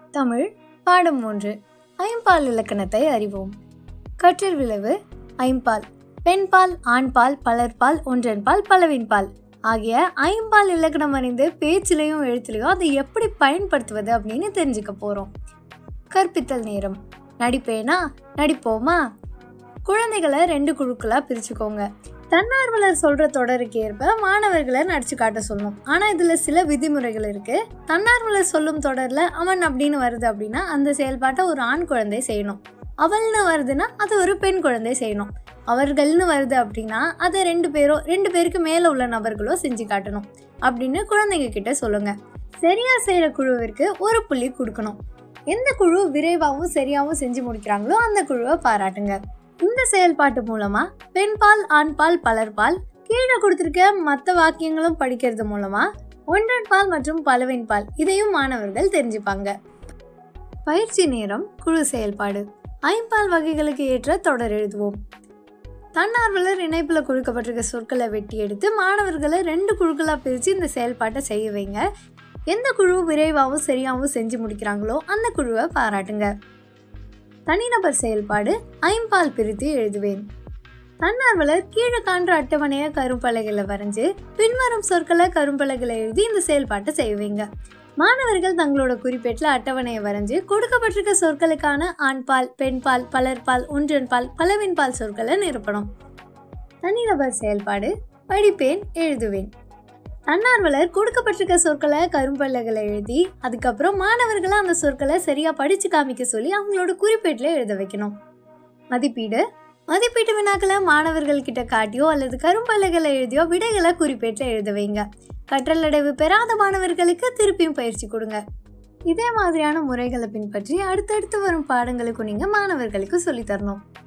தமிழ் பாடம் மூன்று ஐம்பால் இலக்கணத்தை அறிவோம் கற்றல் விளைவு ஐம்பால் பெண்பால் ஆண்பால் பலர்பால் ஒன்றன்பால் பலவின்பால் ஆகிய ஐம்பால் இலக்கணம் அறிந்து பேச்சிலையும் எழுத்துலையும் அதை எப்படி பயன்படுத்துவது அப்படின்னு தெரிஞ்சுக்க போகிறோம் கற்பித்தல் நேரம் நடிப்பேனா நடிப்போமா குழந்தைகளை ரெண்டு குழுக்களாக பிரிச்சுக்கோங்க தன்னார்வலர் சொல்கிற தொடருக்கு ஏற்ப மாணவர்களை நடிச்சு காட்ட சொல்லணும் ஆனால் இதில் சில விதிமுறைகள் இருக்குது தன்னார்வலர் சொல்லும் தொடரில் அவன் அப்படின்னு வருது அப்படின்னா அந்த செயல்பாட்டை ஒரு ஆண் குழந்தை செய்யணும் அவள்னு வருதுன்னா அது ஒரு பெண் குழந்தை செய்யணும் அவர்கள்னு வருது அப்படின்னா அதை ரெண்டு பேரோ ரெண்டு பேருக்கு மேலே உள்ள நபர்களோ செஞ்சு காட்டணும் அப்படின்னு குழந்தைங்க கிட்ட சொல்லுங்க சரியா செய்கிற குழுவிற்கு ஒரு புள்ளி கொடுக்கணும் எந்த குழு விரைவாகவும் சரியாகவும் செஞ்சு முடிக்கிறாங்களோ அந்த குழுவை பாராட்டுங்க இந்த செயல்பாட்டு மூலமா பெண்பால் ஆண்பால் பலர்பால் கீழே கொடுத்துருக்க மற்ற வாக்கியங்களும் படிக்கிறது மூலமா ஒன்றன் பால் மற்றும் பலவின் பால் இதையும் மாணவர்கள் தெரிஞ்சுப்பாங்க பயிற்சி நேரம் குழு செயல்பாடு ஐம்பால் வகைகளுக்கு ஏற்ற தொடர் எழுதுவோம் தன்னார்வலர் இணைப்பில் கொடுக்கப்பட்டிருக்க சொற்களை வெட்டி எடுத்து மாணவர்களை ரெண்டு குழுக்களாக பிரித்து இந்த செயல்பாட்டை செய்ய வைங்க எந்த குழு விரைவாகவும் சரியாகவும் செஞ்சு முடிக்கிறாங்களோ அந்த குழுவை பாராட்டுங்க தனிநபர் செயல்பாடு ஐம்பால் பிரித்து எழுதுவேன் தன்னார்வலர் கீழே காண்ற அட்டவணையை கரும்பலகையில் வரைஞ்சு பின்வரும் சொற்களை கரும்பலகையில் எழுதி இந்த செயல்பாட்டை செய்வீங்க மாணவர்கள் தங்களோட குறிப்பேட்டில் அட்டவணையை வரைஞ்சு கொடுக்கப்பட்டிருக்க சொற்களுக்கான ஆண்பால் பெண்பால் பலர்பால் ஒன்றன்பால் பலவின்பால் சொற்களை நிரப்பணும் தனிநபர் செயல்பாடு படிப்பேன் எழுதுவேன் தன்னார்வலர் கொடுக்கப்பட்டிருக்க சொற்களை கரும்பலகளை எழுதி அதுக்கப்புறம் மாணவர்களை அந்த சொற்களை சரியா படிச்சு காமிக்க சொல்லி அவங்களோட குறிப்பேட்டில் எழுத வைக்கணும் மதிப்பீடு மதிப்பீட்டு வினாக்களை மாணவர்கள் கிட்ட காட்டியோ அல்லது கரும்பலகளை எழுதியோ விடைகளை குறிப்பேட்டில் எழுத வைங்க கற்றலடைவு பெறாத மாணவர்களுக்கு திருப்பியும் பயிற்சி கொடுங்க இதே மாதிரியான முறைகளை பின்பற்றி அடுத்தடுத்து வரும் பாடங்களுக்கு நீங்க மாணவர்களுக்கு சொல்லித் தரணும்